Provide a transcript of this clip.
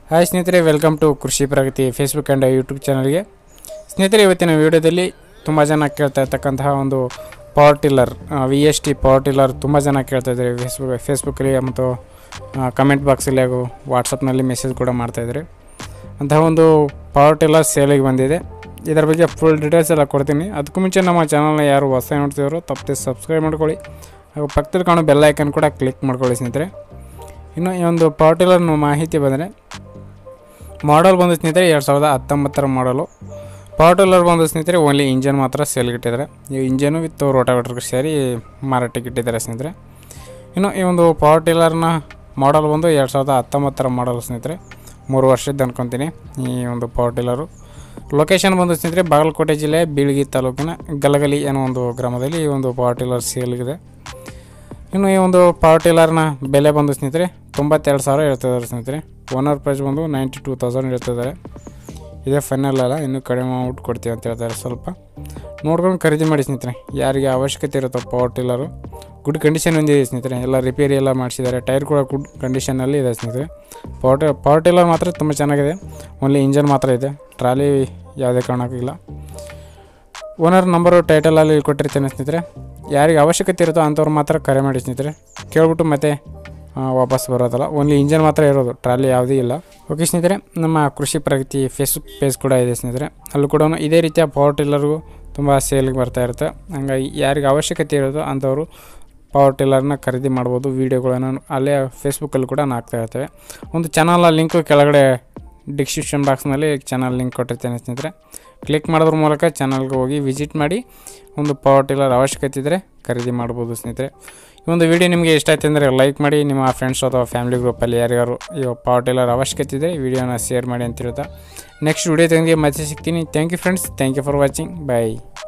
hi ಸ್ನೇಹಿತರೆ welcome to ಕೃಷಿ ಪ್ರಗತಿ Facebook and YouTube ಚಾನಲ್ಗೆ ಸ್ನೇಹಿತರೆ ಇವತ್ತಿನ ವಿಡಿಯೋದಲ್ಲಿ ತುಂಬ ಜನ ಕೇಳ್ತಾ ಇರ್ತಕ್ಕಂತಹ ಒಂದು power tiller V S T power tiller ತುಂಬ ಜನ ಕೇಳ್ತಾ ಇದ್ದಾರೆ ಫೇಸ್ಬುಕ್ ಫೇಸ್ಬುಕ್ಕಲ್ಲಿ ಮತ್ತು ಕಮೆಂಟ್ ಬಾಕ್ಸಲ್ಲಿ ಹಾಗೂ ವಾಟ್ಸಪ್ನಲ್ಲಿ ಮೆಸೇಜ್ ಕೂಡ ಮಾಡ್ತಾಯಿದ್ದಾರೆ ಅಂತಹ ಒಂದು ಪವರ್ ಟಿಲ್ಲರ್ ಸೇಲಿಗೆ ಬಂದಿದೆ ಇದರ ಬಗ್ಗೆ ಫುಲ್ ಡೀಟೇಲ್ಸ್ ಎಲ್ಲ ಕೊಡ್ತೀನಿ ಅದಕ್ಕೂ ಮುಂಚೆ ನಮ್ಮ ಚಾನಲ್ನ ಯಾರು ಹೊಸ ನೋಡ್ತಿದ್ದಾರೋ ತಪ್ಪದೆ ಸಬ್ಸ್ಕ್ರೈಬ್ ಮಾಡ್ಕೊಳ್ಳಿ ಹಾಗೂ ಪಕ್ಕದಲ್ಲಿ ಕಾಣೋ ಬೆಲ್ ಐಕನ್ ಕೂಡ ಕ್ಲಿಕ್ ಮಾಡ್ಕೊಳ್ಳಿ ಸ್ನೇಹಿತರೆ ಇನ್ನು ಈ ಒಂದು ಪವರ್ ಟಿಲ್ಲರ್ ಮಾಹಿತಿ ಬಂದರೆ ಮಾಡಲ್ ಬಂದು ಸ್ನೇಹಿತರೆ ಎರಡು ಸಾವಿರದ ಹತ್ತೊಂಬತ್ತರ ಮಾಡಲು ಪವರ್ ಟಿಲ್ಲರ್ ಬಂದು ಸ್ನೇಹಿತರೆ ಓನ್ಲಿ ಇಂಜನ್ ಮಾತ್ರ ಸೇಲ್ಗೆ ಇಟ್ಟಿದ್ದಾರೆ ಈ ಇಂಜನು ವಿತ್ ರೋಟಾವೇಟ್ರಿಗೆ ಸೇರಿ ಮಾರಾಟಕ್ಕೆ ಇಟ್ಟಿದ್ದಾರೆ ಸ್ನೇಹಿತರೆ ಇನ್ನು ಈ ಒಂದು ಪವರ್ ಟಿಲ್ಲರ್ನ ಮಾಡಲ್ ಬಂದು ಎರಡು ಸಾವಿರದ ಹತ್ತೊಂಬತ್ತರ ಮಾಡಲ್ ಸ್ನೇಹಿತರೆ ಮೂರು ವರ್ಷದ್ದು ಅನ್ಕೊತೀನಿ ಈ ಒಂದು ಪವರ್ ಟಿಲ್ಲರು ಲೊಕೇಶನ್ ಬಂದು ಸ್ನೇಹಿತರೆ ಬಾಗಲಕೋಟೆ ಜಿಲ್ಲೆ ಬೀಳ್ಗಿ ತಾಲೂಕಿನ ಗಲಗಲಿ ಅನ್ನೋ ಒಂದು ಗ್ರಾಮದಲ್ಲಿ ಈ ಒಂದು ಪವರ್ ಟಿಲ್ಲರ್ ಸೇಲ್ಗಿದೆ ಇನ್ನು ಈ ಒಂದು ಪವರ್ ಟಿಲ್ಲರ್ನ ಬೆಲೆ ಬಂದು ಸ್ನೇಹಿತರೆ ತೊಂಬತ್ತೆರಡು ಸಾವಿರ ಹೇಳ್ತಿದ್ದಾರೆ ಸ್ನೇಹಿತರೆ ಓನರ್ ಪ್ರೈಸ್ ಬಂದು ನೈಂಟಿ ಟೂ ತೌಸಂಡ್ ಹೇಳ್ತಿದ್ದಾರೆ ಇದೇ ಫೈನಲ್ ಅಲ್ಲ ಇನ್ನೂ ಕಡಿಮೆ ಅಮೌಂಟ್ ಕೊಡ್ತೀವಿ ಅಂತ ಹೇಳ್ತಾರೆ ಸ್ವಲ್ಪ ನೋಡ್ಕೊಂಡು ಖರೀದಿ ಮಾಡಿ ಸ್ನೇಹಿತರೆ ಯಾರಿಗೆ ಅವಶ್ಯಕತೆ ಇರುತ್ತೋ ಪವರ್ ಟಿಲ್ಲರು ಗುಡ್ ಕಂಡೀಷನ್ ಹೊಂದಿದೆ ಸ್ನೇಹಿತರೆ ಎಲ್ಲ ರಿಪೇರಿ ಎಲ್ಲ ಮಾಡಿಸಿದ್ದಾರೆ ಟೈರ್ ಕೂಡ ಗುಡ್ ಕಂಡೀಷನಲ್ಲಿ ಇದೆ ಸ್ನೇಹಿತರೆ ಪವರ್ ಟಿ ಪವರ್ ಟಿಲ್ಲರ್ ಮಾತ್ರ ತುಂಬ ಚೆನ್ನಾಗಿದೆ ಓನ್ಲಿ ಇಂಜನ್ ಮಾತ್ರ ಇದೆ ಟ್ರಾಲಿ ಯಾವುದೇ ಕಾರಣಕ್ಕಿಲ್ಲ ಓನರ್ ನಂಬರು ಟೈಟಲಲ್ಲಿ ಕೊಟ್ಟಿರ್ತೇನೆ ಸ್ನೇಹಿತರೆ ಯಾರಿಗೆ ಅವಶ್ಯಕತೆ ಇರುತ್ತೋ ಅಂಥವ್ರು ಮಾತ್ರ ಕರೆ ಮಾಡಿ ಸ್ನೇಹಿತರೆ ಕೇಳ್ಬಿಟ್ಟು ಮತ್ತೆ ಆ, ವಾಪಸ್ ಬರೋದಲ್ಲ ಓನ್ಲಿ ಇಂಜನ್ ಮಾತ್ರ ಇರೋದು ಟ್ರಾಲಿ ಯಾವುದೂ ಇಲ್ಲ ಓಕೆ ಸ್ನೇಹಿತರೆ ನಮ್ಮ ಕೃಷಿ ಪ್ರಗತಿ ಫೇಸ್ಬುಕ್ ಪೇಜ್ ಕೂಡ ಇದೆ ಸ್ನೇಹಿತರೆ ಅಲ್ಲೂ ಕೂಡ ಇದೇ ರೀತಿಯ ಪವರ್ ಟಿಲ್ಲರ್ಗೂ ತುಂಬ ಸೇಲಿಗೆ ಬರ್ತಾ ಇರುತ್ತೆ ಹಂಗಾಗಿ ಯಾರಿಗೆ ಅವಶ್ಯಕತೆ ಇರೋದು ಅಂಥವರು ಪವರ್ ಟಿಲ್ಲರ್ನ ಖರೀದಿ ಮಾಡ್ಬೋದು ವೀಡಿಯೋಗಳನ್ನು ಅಲ್ಲೇ ಫೇಸ್ಬುಕ್ಕಲ್ಲಿ ಕೂಡ ಹಾಕ್ತಾ ಇರ್ತೇವೆ ಒಂದು ಚಾನಲ್ ಲಿಂಕು ಕೆಳಗಡೆ ಡಿಸ್ಕ್ರಿಪ್ಷನ್ ಬಾಕ್ಸ್ನಲ್ಲಿ ಚಾನಲ್ ಲಿಂಕ್ ಕೊಟ್ಟಿರ್ತೇನೆ ಸ್ನೇಹಿತರೆ ಕ್ಲಿಕ್ ಮಾಡೋದ್ರ ಮೂಲಕ ಚಾನಲ್ಗೆ ಹೋಗಿ ವಿಸಿಟ್ ಮಾಡಿ ಒಂದು ಪವರ್ ಟಿಲ್ಲರ್ ಅವಶ್ಯಕತೆ ಇದ್ದರೆ ಖರೀದಿ ಮಾಡ್ಬೋದು ಸ್ನೇಹಿತರೆ ಈ ಒಂದು ವಿಡಿಯೋ ನಿಮಗೆ ಇಷ್ಟ ಆಯ್ತು ಅಂದರೆ ಲೈಕ್ ಮಾಡಿ ನಿಮ್ಮ ಫ್ರೆಂಡ್ಸ್ ಅಥವಾ ಫ್ಯಾಮಿಲಿ ಗ್ರೂಪಲ್ಲಿ ಯಾರ್ಯಾರು ಈ ಪವರ್ ಟಿಲ್ಲರ್ ಅವಶ್ಯಕತೆ ಇದೆ ವಿಡಿಯೋನ ಶೇರ್ ಮಾಡಿ ಅಂತ ಹೇಳ್ತಾ ನೆಕ್ಸ್ಟ್ ವಿಡಿಯೋ ತೆಗೆದು ಮತ್ತೆ ಸಿಗ್ತೀನಿ thank you friends thank you for watching bye